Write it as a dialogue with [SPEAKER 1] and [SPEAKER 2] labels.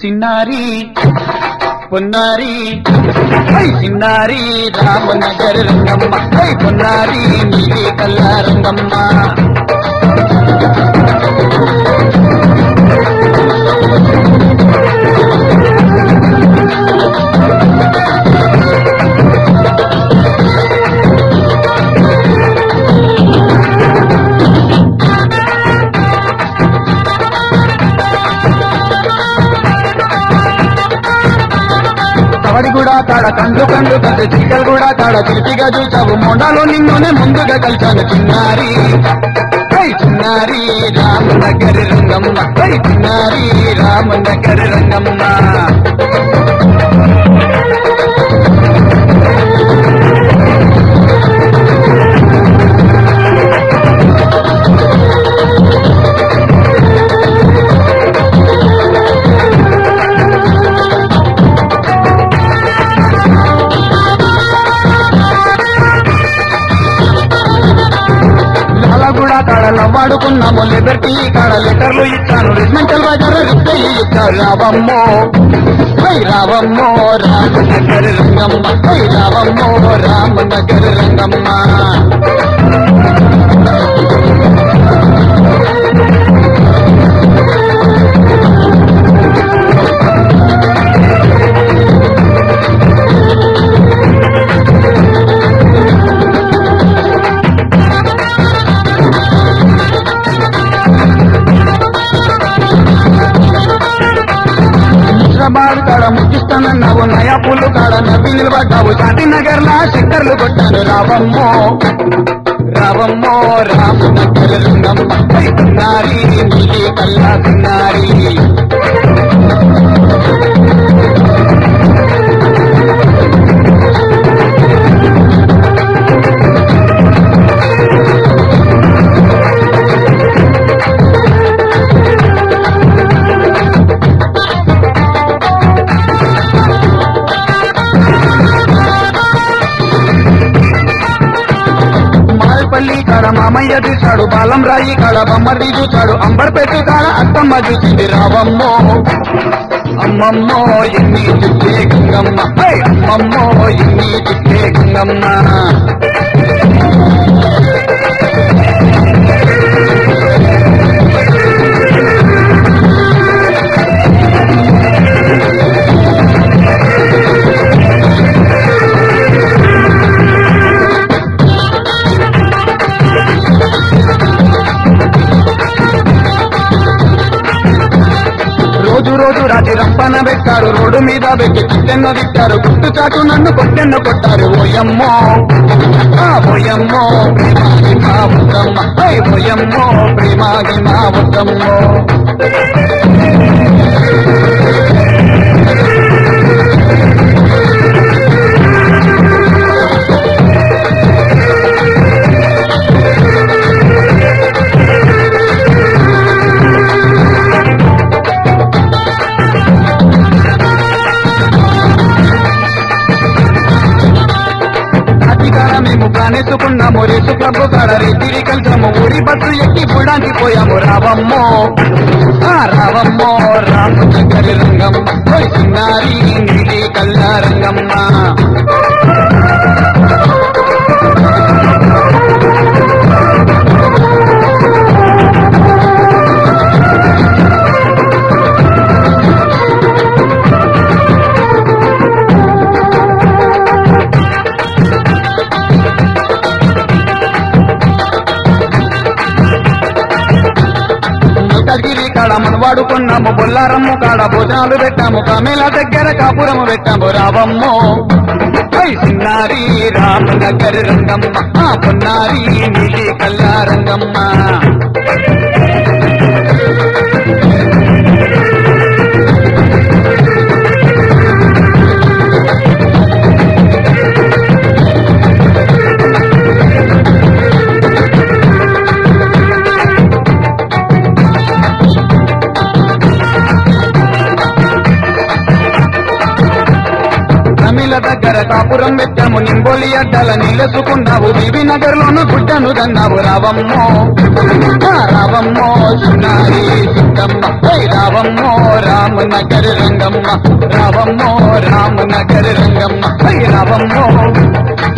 [SPEAKER 1] చిన్నారి పొన్నారి హై చిన్నారి రామనగర్ రంగమ్మ హై పొన్నారి నీలి కల్లా రంగమ్మ కవడి కూడా కాడ కండ్లు కండ్లు పెద్ద చిక్కలు కూడా కాడ చిలిపిగా చూసావు మొండాలో నిన్నునే ముందుగా కలిశాను చిన్నారి హై చిన్నారి రామనగర్ రంగమ్మ హై చిన్నారి రామనగర్ రంగమ్మ లాలా కూడా కాడ లవ్వాడుకున్నాము లిబర్టీ కాడ లెటర్లు ఇచ్చాను రిజ్మెంటల్ బజార్ రిప్లై ఇచ్చారు రావమ్మో హై రావమ్మో రామనగర్ రంగమ్మ హై రావమ్మో రామనగర్ రంగమ్మ హైదరాబాద్ కాడ ముచ్చిస్తానన్నావు నయా పుల్లు కాడ నవ్వి నిలబడ్డావు శాంతినగర్ లా చక్కర్లు కొట్టాను రావమ్మో రావమ్మో రామనగర్ రంగమ్మ హై చిన్నారి నీలి కల్లా చిన్నారి మాల్పల్లి కాడ మామయ్య చూశాడు బాలం రాయి కాడ బొమ్మర్ది చూశాడు అంబర్పేట కాడ అత్తమ్మ చూసింది రావమ్మో అమ్మమ్మో ఎన్ని చుట్టే గంగమ్మ హై! అమ్మమ్మో ఎన్ని చుట్టే గంగమ్మ రోజు రోజు రాత్రి రంపన పెట్టారు రోడ్డు మీద పెట్టి చిట్టెన్న తిట్టారు గుట్టు చాటు నన్ను కొట్టెన్న కొట్టారు ఓయమ్మో ఆ ఓయమ్మో ప్రేమాగి మా ఉద్దమ్మ హై ఓయమ్మో ప్రేమాగి మా ఉద్దమ్మో అధికార మేము కానేసుకున్నాము రేసు క్లబ్ కాడ రేతిరి కలిసాము ఊరి బస్సు ఎక్కి గుడానికి పోయాము రావమ్మో ఆ రావమ్మో రామనగరి రంగమ్మ ఓయ్ చిన్నారి నీటి కల్లా రంగమ్మ మల్కగిరి కాడ మనవాడుకున్నాము బొల్లారమ్ము కాడ భోజనాలు పెట్టాము కామేల దగ్గర కాపురము పెట్టాము రావమ్మో హై సిన్నారి రామనగర్ రంగమ్మ ఆ పొన్నారి నీలి కల్లా రంగమ్మ తమిళ దగ్గర కాపురం పెట్టాము నింబోలి అడ్డల నిలసుకున్నావు బీబీ నగర్ లోను గుడ్డను దన్నావు రావమ్మో ఆ రావమ్మో సున్నారి సిద్ధమ్మ ఓయ్ రావమ్మో రామనగర్ రంగ రంగమ్మ రావమ్మో రామనగర్ రంగమ్మ హై రావమ్మో